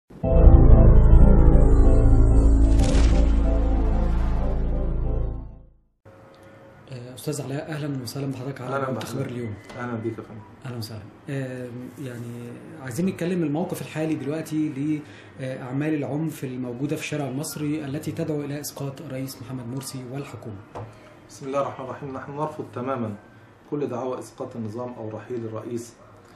استاذ علاء اهلا وسهلا بحضرتك على أهلاً قناه بحضرتك. اخبار اليوم اهلا بيك يا فندم اهلا وسهلا آم، يعني عايزين نتكلم الموقف الحالي دلوقتي لاعمال العنف الموجوده في الشارع المصري التي تدعو الى اسقاط الرئيس محمد مرسي والحكومه بسم الله الرحمن الرحيم نحن نرفض تماما كل دعوى اسقاط النظام او رحيل الرئيس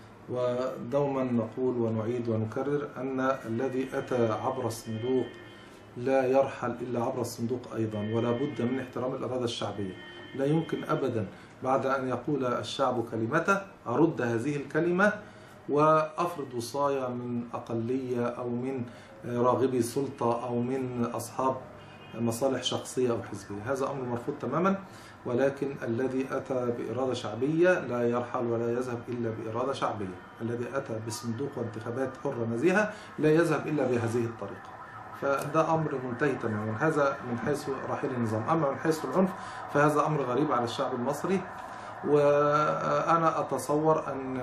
ودوما نقول ونعيد ونكرر ان الذي اتى عبر الصندوق لا يرحل الا عبر الصندوق ايضا ولا بد من احترام الاراده الشعبيه لا يمكن ابدا بعد ان يقول الشعب كلمته ارد هذه الكلمه وافرض وصايه من اقليه او من راغبي سلطه او من اصحاب مصالح شخصيه او حزبيه هذا امر مرفوض تماما ولكن الذي اتى باراده شعبيه لا يرحل ولا يذهب الا باراده شعبيه الذي اتى بصندوق وانتخابات حره نزيهه لا يذهب الا بهذه الطريقه فده امر منتهي تماما هذا من حيث رحيل النظام اما من حيث العنف فهذا امر غريب على الشعب المصري وانا اتصور ان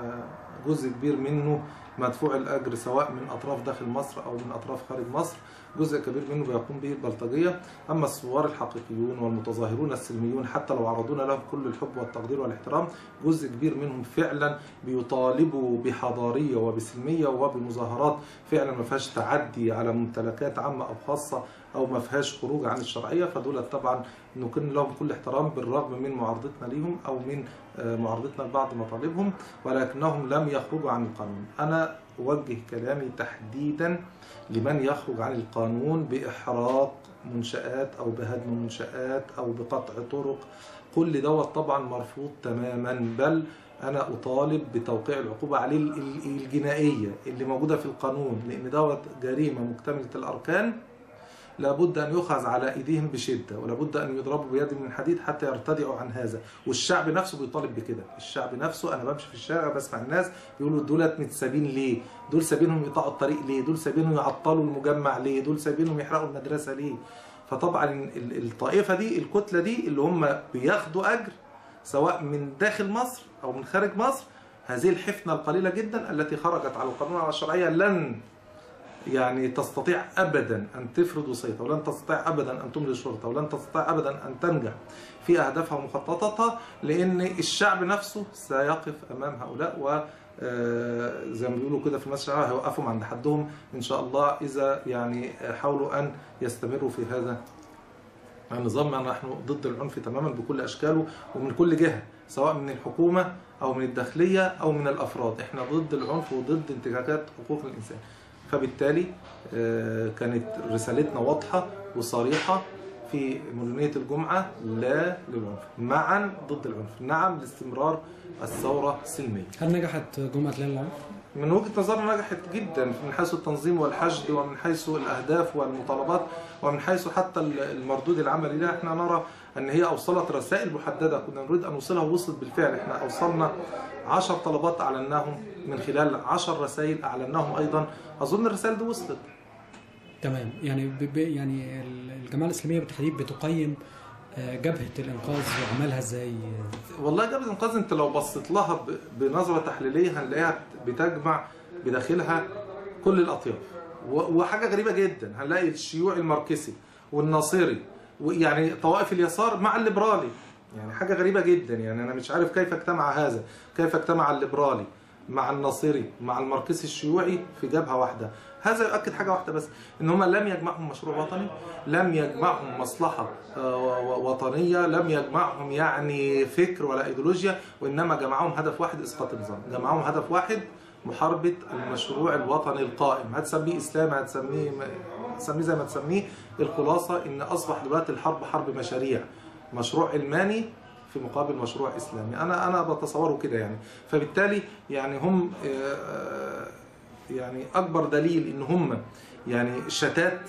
جزء كبير منه مدفوع الاجر سواء من اطراف داخل مصر او من اطراف خارج مصر جزء كبير منه بيقوم به البلطجيه اما الثوار الحقيقيون والمتظاهرون السلميون حتى لو عرضونا لهم كل الحب والتقدير والاحترام جزء كبير منهم فعلا بيطالبوا بحضاريه وبسلميه وبمظاهرات فعلا ما فيهاش تعدي على ممتلكات عامه او خاصه او ما فيهاش خروج عن الشرعيه فدول طبعا نكن لهم كل احترام بالرغم من معارضتنا ليهم او من آه، معارضتنا لبعض مطالبهم ولكنهم لم يخرجوا عن القانون انا اوجه كلامي تحديدا لمن يخرج عن القانون باحراق منشات او بهدم منشات او بقطع طرق كل دوت طبعا مرفوض تماما بل انا اطالب بتوقيع العقوبه عليه ال- ال- الجنائيه اللي موجوده في القانون لان دوت جريمه مكتمله الاركان لابد ان يؤخذ على ايديهم بشده ولابد ان يضربوا بيد من حديد حتى يرتدعوا عن هذا والشعب نفسه بيطالب بكده الشعب نفسه انا بمشي في الشارع بسمع الناس بيقولوا دولت متسابين ليه دول سابينهم يقطعوا الطريق ليه دول سابينهم يعطلوا المجمع ليه دول سابينهم يحرقوا المدرسه ليه فطبعا ال- الطائفه دي الكتله دي اللي هم بياخدوا اجر سواء من داخل مصر او من خارج مصر هذه الحفنه القليله جدا التي خرجت على القانون على الشرعيه لن يعني تستطيع ابدا ان تفرض وصيتها ولن تستطيع ابدا ان تملي الشرطه ولن تستطيع ابدا ان تنجح في اهدافها ومخططاتها لان الشعب نفسه سيقف امام هؤلاء و آه، زي ما بيقولوا كده في المثل الشعبي هيوقفهم عند حدهم ان شاء الله اذا يعني حاولوا ان يستمروا في هذا النظام نحن ضد العنف تماما بكل اشكاله ومن كل جهه سواء من الحكومه او من الداخليه او من الافراد احنا ضد العنف وضد انتهاكات حقوق الانسان فبالتالي آه، كانت رسالتنا واضحه وصريحه في مدنيه الجمعه لا للعنف معا ضد العنف نعم لاستمرار الثوره سلميه هل نجحت جمعه ليله العنف؟ من وجهه نظرنا نجحت جدا من حيث التنظيم والحشد ومن حيث الاهداف والمطالبات ومن حيث حتى المردود العملي لها احنا نرى ان هي اوصلت رسائل محدده كنا نريد ان نوصلها ووصلت بالفعل احنا اوصلنا 10 طلبات اعلناهم من خلال 10 رسائل اعلناهم ايضا اظن الرسائل دي وصلت تمام يعني ب... ب... يعني الجماعه الاسلاميه بالتحديد بتقيم آه، جبهه الانقاذ وعملها ازاي والله جبهه الانقاذ انت لو بصيت لها ب- بنظره تحليليه هنلاقيها بتجمع بداخلها كل الاطياف و- وحاجه غريبه جدا هنلاقي الشيوعي الماركسي والناصري ويعني طوائف اليسار مع الليبرالي يعني حاجه غريبه جدا يعني انا مش عارف كيف اجتمع هذا كيف اجتمع الليبرالي مع الناصري مع الماركسي الشيوعي في جبهه واحده هذا يؤكد حاجه واحده بس ان هم لم يجمعهم مشروع وطني لم يجمعهم مصلحه آه، و- و- وطنيه لم يجمعهم يعني فكر ولا ايديولوجيا وانما جمعهم هدف واحد اسقاط النظام جمعهم هدف واحد محاربه المشروع الوطني القائم هتسميه اسلام هتسميه هتسميه زي ما تسميه الخلاصه ان اصبح دلوقتي الحرب حرب مشاريع مشروع علماني في مقابل مشروع اسلامي انا انا بتصوره كده يعني فبالتالي يعني هم آه، يعني اكبر دليل ان هم يعني شتات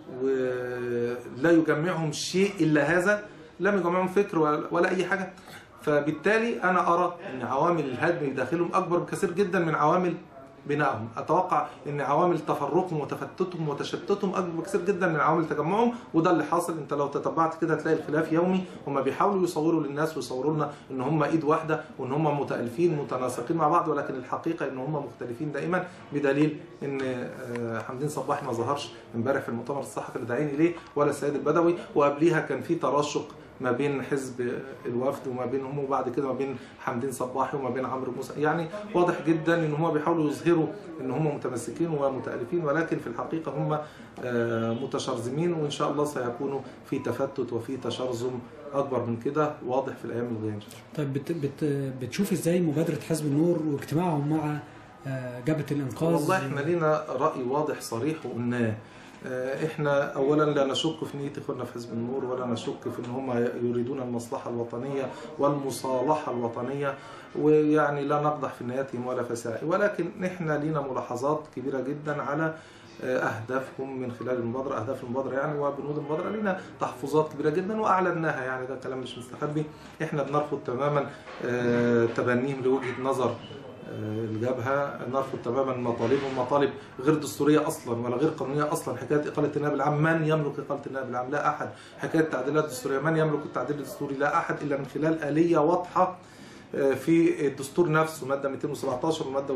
ولا يجمعهم شيء الا هذا لم يجمعهم فكر ولا ولا اي حاجه فبالتالي انا ارى ان عوامل الهدم داخلهم اكبر بكثير جدا من عوامل بنائهم اتوقع ان عوامل تفرقهم وتفتتهم وتشتتهم اكبر بكثير جدا من عوامل تجمعهم وده اللي حاصل انت لو تتبعت كده هتلاقي الخلاف يومي هم بيحاولوا يصوروا للناس ويصوروا لنا ان هم ايد واحده وان هم متالفين متناسقين مع بعض ولكن الحقيقه ان هم مختلفين دائما بدليل ان آه، حمدين صباحي ما ظهرش امبارح في المؤتمر الصحفي اللي داعين اليه ولا السيد البدوي وقبليها كان في تراشق ما بين حزب الوفد وما بينهم وبعد كده ما بين حمدين صباحي وما بين عمرو موسى يعني واضح جدا ان هم بيحاولوا يظهروا ان هم متمسكين ومتالفين ولكن في الحقيقه هم آه، متشرذمين وان شاء الله سيكونوا في تفتت وفي تشرذم اكبر من كده واضح في الايام الجايه إن شاء الله. طيب بت بت بتشوف ازاي مبادره حزب النور واجتماعهم مع آه، جبهه الانقاذ والله احنا لينا راي واضح صريح وقلناه آه، احنا اولا لا نشك في نيه اخواننا في حزب النور ولا نشك في ان هم يريدون المصلحه الوطنيه والمصالحه الوطنيه ويعني لا نقدح في نياتهم ولا فسائل ولكن احنا لينا ملاحظات كبيره جدا على آه، اهدافهم من خلال المبادره اهداف المبادره يعني وبنود المبادره لينا تحفظات كبيره جدا واعلناها يعني ده كلام مش مستخبي احنا بنرفض تماما آه، تبنيهم لوجهه نظر آه، الجبهه نرفض تماما مطالبهم مطالب غير دستوريه اصلا ولا غير قانونيه اصلا حكايه اقاله النائب العام من يملك اقاله النائب العام لا احد حكايه التعديلات الدستوريه من يملك التعديل الدستوري لا احد الا من خلال اليه واضحه آه، في الدستور نفسه ماده 217 وماده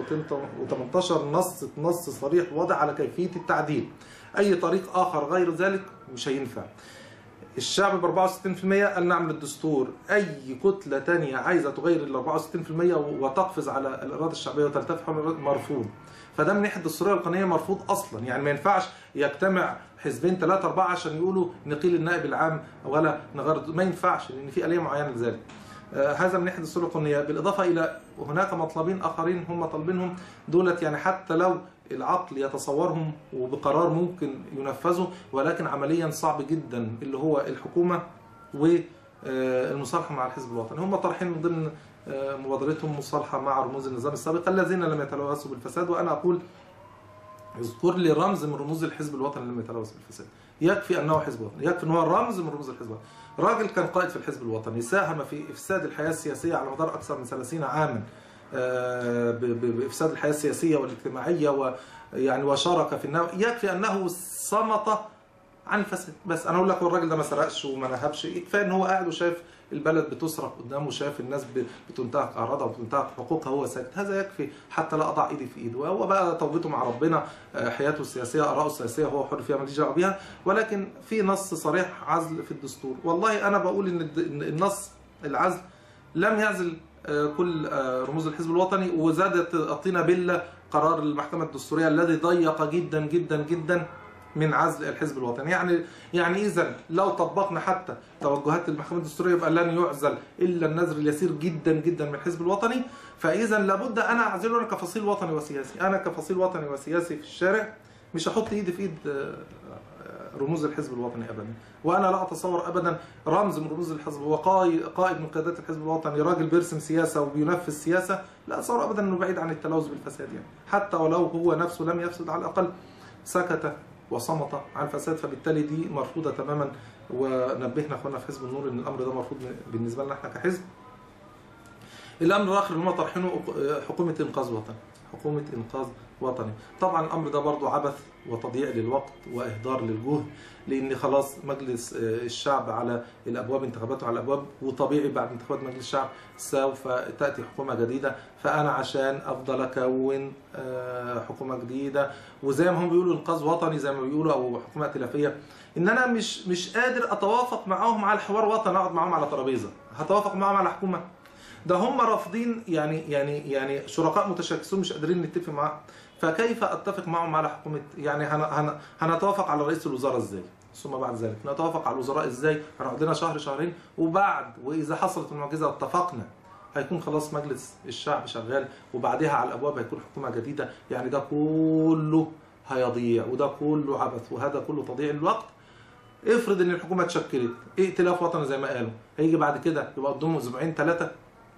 218 نص نص صريح واضح على كيفيه التعديل اي طريق اخر غير ذلك مش هينفع الشعب ب 64% قال نعم للدستور اي كتله تانية عايزه تغير ال 64% وتقفز على الاراده الشعبيه وترتفع مرفوض فده من ناحيه الدستوريه والقانونيه مرفوض اصلا يعني ما ينفعش يجتمع حزبين ثلاثه اربعه عشان يقولوا نقيل النائب العام ولا نغير ما ينفعش لان في اليه معينه لذلك آه، هذا من ناحيه الدستور القانونيه بالاضافه الى هناك مطلبين اخرين هم طالبينهم دولت يعني حتى لو العقل يتصورهم وبقرار ممكن ينفذوا ولكن عمليا صعب جدا اللي هو الحكومه والمصالحه مع الحزب الوطني هم طرحين من ضمن آه، مبادرتهم مصالحه مع رموز النظام السابق الذين لم يتلوثوا بالفساد وانا اقول اذكر لي رمز من رموز الحزب الوطني اللي لم يتلوث بالفساد يكفي انه حزب وطني يكفي ان هو رمز من رموز الحزب الوطني راجل كان قائد في الحزب الوطني ساهم في افساد الحياه السياسيه على مدار اكثر من 30 عاما آه، ب- ب- بافساد الحياه السياسيه والاجتماعيه ويعني وشارك في النوع يكفي انه صمت عن الفساد بس انا اقول لك هو الراجل ده ما سرقش وما نهبش كفايه ان هو قاعد وشايف البلد بتسرق قدامه وشايف الناس ب- بتنتهك اعراضها وبتنتهك حقوقها هو ساكت هذا يكفي حتى لا اضع ايدي في ايده وهو بقى توبته مع ربنا آه، حياته السياسيه اراءه السياسيه هو حر فيها ماليش دعوه بيها ولكن في نص صريح عزل في الدستور والله انا بقول ان الد- إن النص العزل لم يعزل آه، كل آه، رموز الحزب الوطني وزادت الطينه بله قرار المحكمه الدستوريه الذي ضيق جدا جدا جدا من عزل الحزب الوطني يعني يعني اذا لو طبقنا حتى توجهات المحكمه الدستوريه يبقى لن يعزل الا النذر اليسير جدا جدا من الحزب الوطني فاذا لابد انا اعزله انا كفصيل وطني وسياسي انا كفصيل وطني وسياسي في الشارع مش هحط ايدي في ايد آه، آه، رموز الحزب الوطني ابدا وانا لا اتصور ابدا رمز من رموز الحزب هو قائد قائد من قيادات الحزب الوطني راجل بيرسم سياسه وبينفذ سياسه لا اتصور ابدا انه بعيد عن التلوث بالفساد يعني حتى ولو هو نفسه لم يفسد على الاقل سكت وصمت عن الفساد فبالتالي دي مرفوضه تماما ونبهنا اخواننا في حزب النور ان الامر ده مرفوض بالنسبه لنا احنا كحزب الامر الاخر اللي هم طرحينه حكومه انقاذ وطني حكومه انقاذ وطني طبعا الامر ده برضو عبث وتضييع للوقت واهدار للجهد لان خلاص مجلس الشعب على الابواب انتخاباته على الابواب وطبيعي بعد انتخابات مجلس الشعب سوف تاتي حكومه جديده فانا عشان افضل اكون حكومه جديده وزي ما هم بيقولوا انقاذ وطني زي ما بيقولوا او حكومه ائتلافيه ان انا مش مش قادر اتوافق معاهم على الحوار وطني اقعد معاهم على ترابيزه هتوافق معاهم على حكومه ده هم رافضين يعني يعني يعني شركاء متشاكسون مش قادرين نتفق معاهم فكيف اتفق معهم على حكومه يعني هن هن هنتوافق على رئيس الوزراء ازاي ثم بعد ذلك نتوافق على الوزراء ازاي هنقعد لنا شهر شهرين وبعد واذا حصلت المعجزه اتفقنا هيكون خلاص مجلس الشعب شغال وبعدها على الابواب هيكون حكومه جديده يعني ده كله هيضيع وده كله عبث وهذا كله تضييع الوقت افرض ان الحكومه اتشكلت ائتلاف وطني زي ما قالوا هيجي بعد كده يبقى قدامهم اسبوعين ثلاثه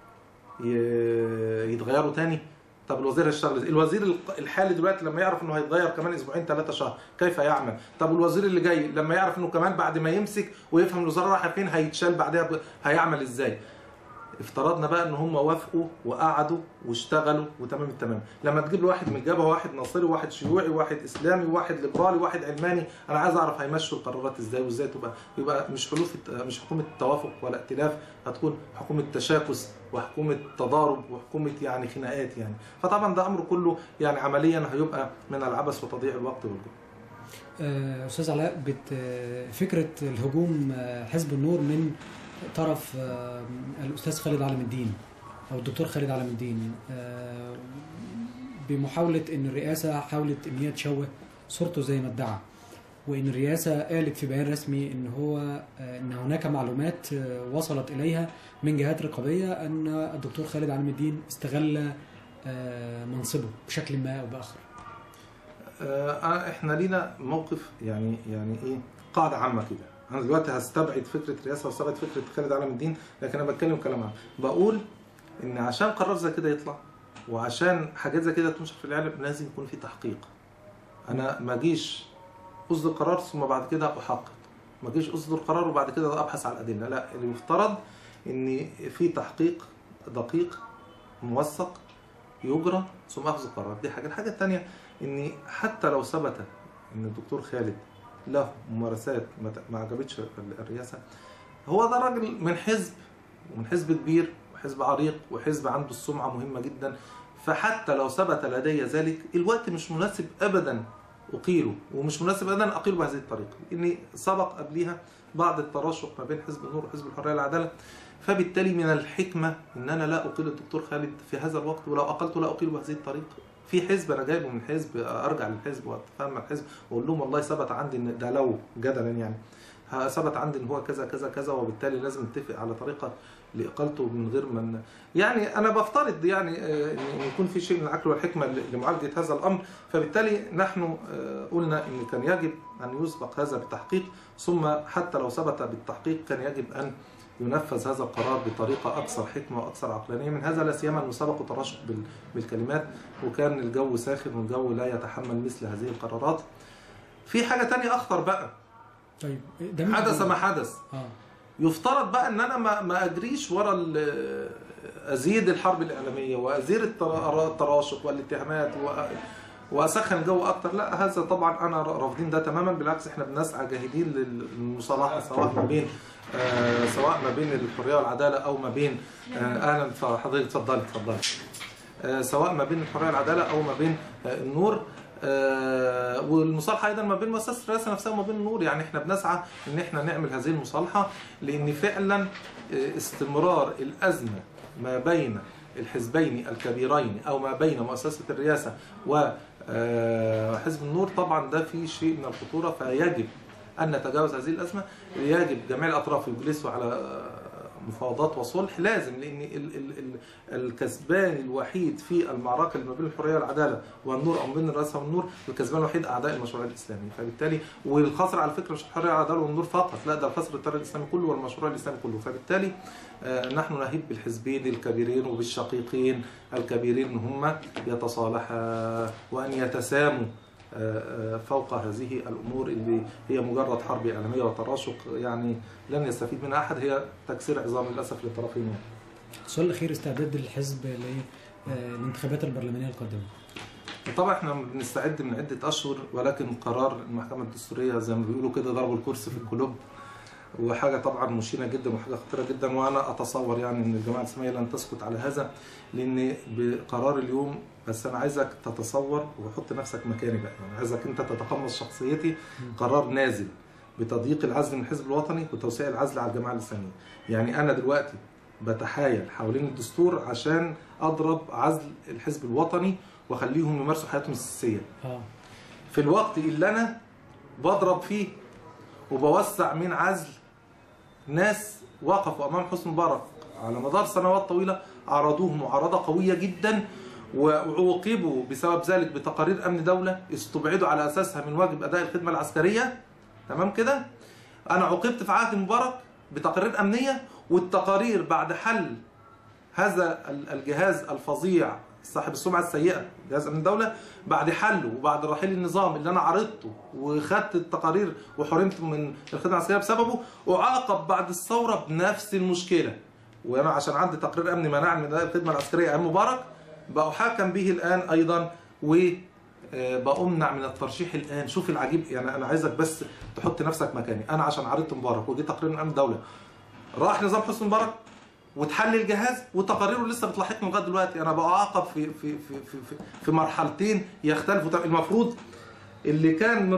يتغيروا تاني طب الوزير هيشتغل ازاي؟ الوزير الحالي دلوقتي لما يعرف انه هيتغير كمان اسبوعين ثلاثه شهر كيف يعمل؟ طب الوزير اللي جاي لما يعرف انه كمان بعد ما يمسك ويفهم الوزاره رايحه فين هيتشال بعدها ب... هيعمل ازاي؟ افترضنا بقى ان هم وافقوا وقعدوا واشتغلوا وتمام التمام لما تجيب لي واحد من الجبهه واحد ناصري واحد شيوعي واحد اسلامي واحد ليبرالي واحد علماني انا عايز اعرف هيمشوا القرارات ازاي وازاي تبقى يبقى مش حلوف مش حكومه توافق ولا ائتلاف هتكون حكومه تشاكس وحكومه تضارب وحكومه يعني خناقات يعني فطبعا ده امر كله يعني عمليا هيبقى من العبث وتضييع الوقت والجهد آه، استاذ علاء بت آه، فكره الهجوم آه، حزب النور من طرف آه، الاستاذ خالد علم الدين او الدكتور خالد علم الدين آه، بمحاوله ان الرئاسه حاولت ان هي تشوه صورته زي ما ادعى وان الرئاسه قالت في بيان رسمي ان هو آه، ان هناك معلومات آه، وصلت اليها من جهات رقابيه ان الدكتور خالد علم الدين استغل آه، منصبه بشكل ما او باخر آه، احنا لينا موقف يعني يعني ايه قاعده عامه كده انا دلوقتي هستبعد فكره رئاسه واستبعد فكره خالد علم الدين لكن انا بتكلم كلام عام بقول ان عشان قرار زي كده يطلع وعشان حاجات زي كده تنشر في الاعلام لازم يكون في تحقيق انا ما اجيش اصدر قرار ثم بعد كده احقق ما اجيش اصدر قرار وبعد كده ابحث على الادله لا اللي يفترض ان في تحقيق دقيق موثق يجرى ثم اخذ القرار دي حاجه الحاجه الثانيه ان حتى لو ثبت ان الدكتور خالد له ممارسات ما ت- ما عجبتش الرئاسه هو ده راجل من حزب ومن حزب كبير وحزب عريق وحزب عنده السمعه مهمه جدا فحتى لو ثبت لدي ذلك الوقت مش مناسب ابدا اقيله ومش مناسب ابدا اقيله بهذه الطريقه اني سبق قبليها بعض التراشق ما بين حزب النور وحزب الحريه والعداله فبالتالي من الحكمه ان انا لا اقيل الدكتور خالد في هذا الوقت ولو اقلته لا اقيله بهذه الطريقه في حزب انا جايبه من حزب ارجع للحزب واتفاهم مع الحزب واقول لهم والله ثبت عندي ان ده لو جدلا يعني ها- ثبت عندي ان هو كذا كذا كذا وبالتالي لازم نتفق على طريقه لاقالته من غير من يعني انا بفترض يعني آه، ان إن يكون في شيء من العقل والحكمه ل- لمعالجه هذا الامر فبالتالي نحن آه، قلنا ان كان يجب ان يسبق هذا بالتحقيق ثم حتى لو ثبت بالتحقيق كان يجب ان ينفذ هذا القرار بطريقه اكثر حكمه واكثر عقلانيه من هذا لا سيما انه سبق تراشق بال- بالكلمات وكان الجو ساخن والجو لا يتحمل مثل هذه القرارات في حاجه تانية اخطر بقى طيب ده من- حدث ما حدث اه يفترض بقى ان انا ما ما اجريش ورا ال- ازيد الحرب الاعلاميه وازيد الترا- التراشق والاتهامات و- واسخن الجو اكتر لا هذا طبعا انا رافضين ده تماما بالعكس احنا بنسعى جاهدين للمصالحه سواء ما بين آه، سواء ما بين الحريه والعداله او ما بين آه، اهلا فحضرتك اتفضلي اتفضلي آه، سواء ما بين الحريه والعداله او ما بين آه، النور آه، والمصالحه ايضا ما بين مؤسسه الرئاسه نفسها وما بين النور يعني احنا بنسعى ان احنا نعمل هذه المصالحه لان فعلا آه، استمرار الازمه ما بين الحزبين الكبيرين او ما بين مؤسسه الرئاسه وحزب النور طبعا ده في شيء من الخطوره فيجب ان نتجاوز هذه الازمه يجب جميع الاطراف يجلسوا على آه، مفاوضات وصلح لازم لان ال ال ال الكسبان الوحيد في المعركه اللي ما بين الحريه والعداله والنور او ما بين الرئاسه والنور الكسبان الوحيد اعداء المشروع الاسلامي فبالتالي والخاسر على فكره مش الحريه والعداله والنور فقط لا ده الخاسر التيار الاسلامي كله والمشروع الاسلامي كله فبالتالي آه، نحن نهيب بالحزبين الكبيرين وبالشقيقين الكبيرين ان هم يتصالحا وان يتساموا آه، آه، فوق هذه الامور اللي هي مجرد حرب اعلاميه وتراشق يعني لن يستفيد منها احد هي تكسير عظام للاسف للطرفين يعني. السؤال الاخير استعداد الحزب للانتخابات البرلمانيه القادمه طبعا احنا بنستعد من عده اشهر ولكن قرار المحكمه الدستوريه زي ما بيقولوا كده ضربوا الكرسي في القلوب وحاجه طبعا مشينه جدا وحاجه خطيره جدا وانا اتصور يعني ان الجماعه الاسلاميه لن تسكت على هذا لان بقرار اليوم بس انا عايزك تتصور وحط نفسك مكاني بقى يعني عايزك انت تتقمص شخصيتي قرار نازل بتضييق العزل من الحزب الوطني وتوسيع العزل على الجماعه الاسلاميه يعني انا دلوقتي بتحايل حوالين الدستور عشان اضرب عزل الحزب الوطني واخليهم يمارسوا حياتهم السياسيه اه في الوقت اللي انا بضرب فيه وبوسع من عزل ناس وقفوا امام حسني مبارك على مدار سنوات طويله عرضوه معارضه قويه جدا وعوقبوا بسبب ذلك بتقارير امن دوله استبعدوا على اساسها من واجب اداء الخدمه العسكريه تمام كده انا عوقبت في عهد مبارك بتقارير امنيه والتقارير بعد حل هذا ال- الجهاز الفظيع صاحب السمعه السيئه جهاز امن الدوله بعد حله وبعد رحيل النظام اللي انا عرضته وخدت التقارير وحرمت من الخدمه العسكريه بسببه اعاقب بعد الثوره بنفس المشكله وانا عشان عندي تقرير امني منعني من الخدمه العسكريه ايام مبارك بأحاكم به الان ايضا و آه، بأمنع من الترشيح الان شوف العجيب يعني انا عايزك بس تحط نفسك مكاني انا عشان عرضت مبارك ودي تقرير من امن الدوله راح نظام حسني مبارك وتحل الجهاز وتقاريره لسه بتلاحقني لغايه دلوقتي انا بعاقب في في في في في, في مرحلتين يختلفوا المفروض اللي كان من